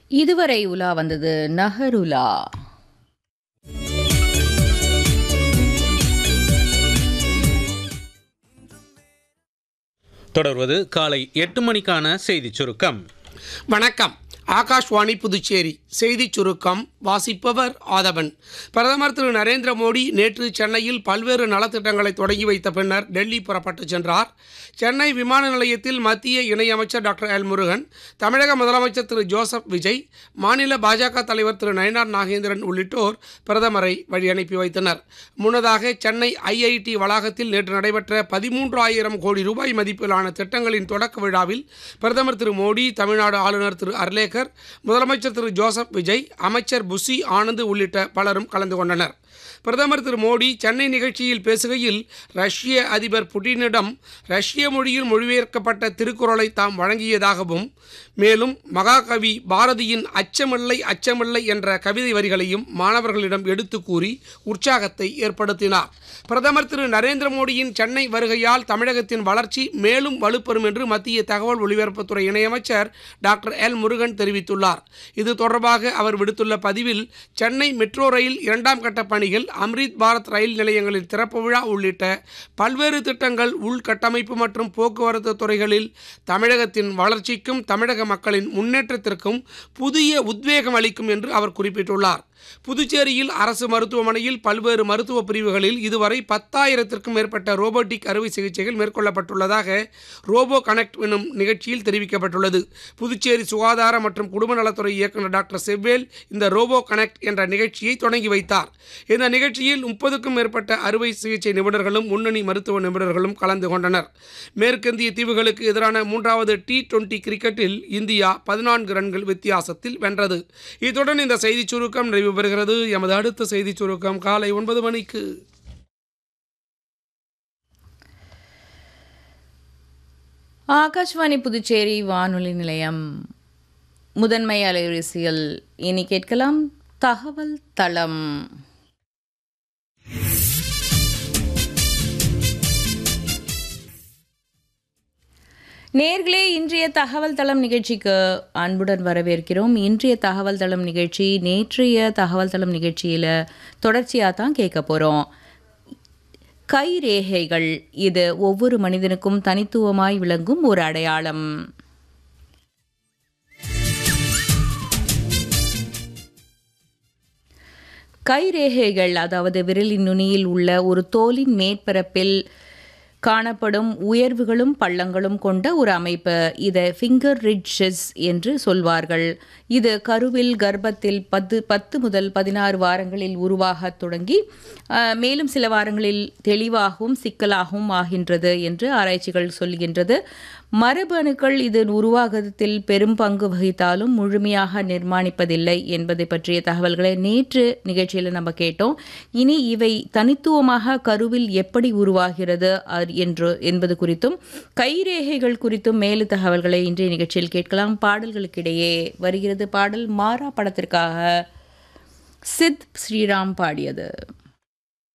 இதுவரை உலா வந்தது நஹருலா தொடர்வது காலை எட்டு மணிக்கான செய்திச் சுருக்கம் வணக்கம் ஆகாஷ்வாணி புதுச்சேரி செய்திச் சுருக்கம் வாசிப்பவர் ஆதவன் பிரதமர் திரு நரேந்திர மோடி நேற்று சென்னையில் பல்வேறு நலத்திட்டங்களை தொடங்கி வைத்த பின்னர் டெல்லி புறப்பட்டு சென்றார் சென்னை விமான நிலையத்தில் மத்திய இணையமைச்சர் டாக்டர் எல் முருகன் தமிழக முதலமைச்சர் திரு ஜோசப் விஜய் மாநில பாஜக தலைவர் திரு நயனார் நாகேந்திரன் உள்ளிட்டோர் பிரதமரை வழி அனுப்பி வைத்தனர் முன்னதாக சென்னை ஐஐடி வளாகத்தில் நேற்று நடைபெற்ற பதிமூன்று ஆயிரம் கோடி ரூபாய் மதிப்பிலான திட்டங்களின் தொடக்க விழாவில் பிரதமர் திரு மோடி தமிழ்நாடு ஆளுநர் திரு அர்லேக்கர் முதலமைச்சர் திரு ஜோசப் விஜய் அமைச்சர் புசி ஆனந்த் உள்ளிட்ட பலரும் கலந்து கொண்டனர் பிரதமர் திரு மோடி சென்னை நிகழ்ச்சியில் பேசுகையில் ரஷ்ய அதிபர் புட்டினிடம் ரஷ்ய மொழியில் மொழிபெயர்க்கப்பட்ட திருக்குறளை தாம் வழங்கியதாகவும் மேலும் மகாகவி பாரதியின் அச்சமில்லை அச்சமில்லை என்ற கவிதை வரிகளையும் மாணவர்களிடம் எடுத்து கூறி உற்சாகத்தை ஏற்படுத்தினார் பிரதமர் திரு நரேந்திர மோடியின் சென்னை வருகையால் தமிழகத்தின் வளர்ச்சி மேலும் வலுப்பெறும் என்று மத்திய தகவல் ஒலிபரப்புத்துறை இணையமைச்சர் டாக்டர் எல் முருகன் தெரிவித்துள்ளார் இது தொடர்பாக அவர் விடுத்துள்ள பதிவில் சென்னை மெட்ரோ ரயில் இரண்டாம் கட்ட பணிகள் அம்ரித் பாரத் ரயில் நிலையங்களின் திறப்பு விழா உள்ளிட்ட பல்வேறு திட்டங்கள் உள்கட்டமைப்பு மற்றும் போக்குவரத்து துறைகளில் தமிழகத்தின் வளர்ச்சிக்கும் தமிழக மக்களின் முன்னேற்றத்திற்கும் புதிய உத்வேகம் அளிக்கும் என்று அவர் குறிப்பிட்டுள்ளார் புதுச்சேரியில் அரசு மருத்துவமனையில் பல்வேறு மருத்துவ பிரிவுகளில் இதுவரை பத்தாயிரத்திற்கும் மேற்பட்ட ரோபோட்டிக் அறுவை சிகிச்சைகள் மேற்கொள்ளப்பட்டுள்ளதாக ரோபோ கனெக்ட் எனும் நிகழ்ச்சியில் தெரிவிக்கப்பட்டுள்ளது புதுச்சேரி சுகாதார மற்றும் குடும்ப நலத்துறை இயக்குநர் டாக்டர் செவ்வேல் இந்த ரோபோ கனெக்ட் என்ற நிகழ்ச்சியை தொடங்கி வைத்தார் இந்த நிகழ்ச்சியில் முப்பதுக்கும் மேற்பட்ட அறுவை சிகிச்சை நிபுணர்களும் முன்னணி மருத்துவ நிபுணர்களும் கலந்து கொண்டனர் மேற்கிந்திய தீவுகளுக்கு எதிரான மூன்றாவது டி டுவெண்டி கிரிக்கெட்டில் இந்தியா பதினான்கு ரன்கள் வித்தியாசத்தில் வென்றது இத்துடன் இந்த செய்திச் சுருக்கம் நிறைவு பெறுகிறது எமது அடுத்த செய்திச் சுருக்கம் காலை ஒன்பது மணிக்கு ஆகாஷ்வாணி புதுச்சேரி வானொலி நிலையம் முதன்மை அலைவரிசையில் இனி கேட்கலாம் தகவல் தளம் நேர்களே இன்றைய தகவல் தளம் நிகழ்ச்சிக்கு அன்புடன் வரவேற்கிறோம் இன்றைய தகவல் தளம் நிகழ்ச்சி நேற்றைய தகவல் தளம் நிகழ்ச்சியில் தொடர்ச்சியாக தான் கேட்க போகிறோம் கை ரேகைகள் இது ஒவ்வொரு மனிதனுக்கும் தனித்துவமாய் விளங்கும் ஒரு அடையாளம் கைரேகைகள் அதாவது விரலின் நுனியில் உள்ள ஒரு தோலின் மேற்பரப்பில் காணப்படும் உயர்வுகளும் பள்ளங்களும் கொண்ட ஒரு அமைப்பு இதை ஃபிங்கர் ரிட்ஜஸ் என்று சொல்வார்கள் இது கருவில் கர்ப்பத்தில் பத்து பத்து முதல் பதினாறு வாரங்களில் உருவாகத் தொடங்கி அஹ், மேலும் சில வாரங்களில் தெளிவாகவும் சிக்கலாகவும் ஆகின்றது என்று ஆராய்ச்சிகள் சொல்கின்றது மரபு அணுக்கள் இது உருவாகத்தில் பெரும் பங்கு வகித்தாலும் முழுமையாக நிர்மாணிப்பதில்லை என்பதை பற்றிய தகவல்களை நேற்று நிகழ்ச்சியில் நம்ம கேட்டோம் இனி இவை தனித்துவமாக கருவில் எப்படி உருவாகிறது அது என்று என்பது குறித்தும் கைரேகைகள் குறித்தும் மேலு தகவல்களை இன்றைய நிகழ்ச்சியில் கேட்கலாம் பாடல்களுக்கிடையே வருகிறது பாடல் மாறா படத்திற்காக சித் ஸ்ரீராம் பாடியது